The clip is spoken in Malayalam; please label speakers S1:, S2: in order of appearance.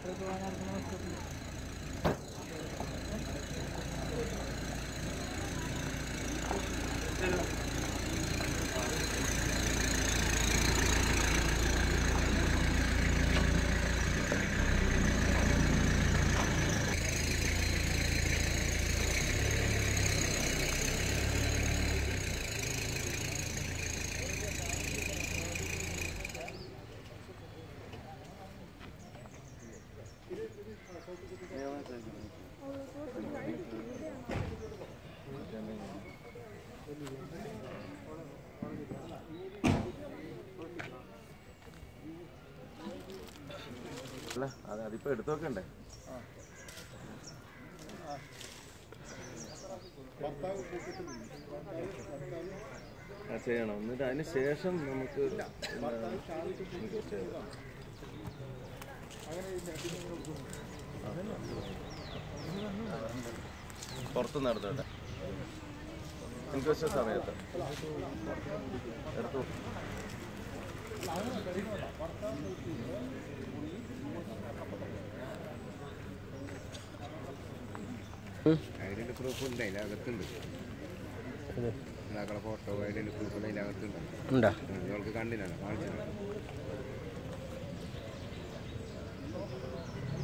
S1: അല്ല അത് അതിപ്പോ എടുത്തു വെക്കണ്ടേ ആ ചെയ്യണം എന്നിട്ട് അതിന് ശേഷം നമുക്ക് എന്താണ് ഇൻക്വസ്റ്റ് ചെയ്യാം. പുറത്ത് നടത്തട്ടെ ഇൻക്വസ്റ്റ് സമയത്ത് എടുത്തു
S2: അതിൻ്റെ പ്രൂഫ് ഉണ്ട് അതിനകത്തുണ്ട് നേതാക്കളെ ഫോട്ടോ അതിൻ്റെ പ്രൂഫ് അതിനകത്തുണ്ട്
S3: ഉണ്ടോ
S2: നിങ്ങൾക്ക് കണ്ടില്ല കാണിച്ചില്ല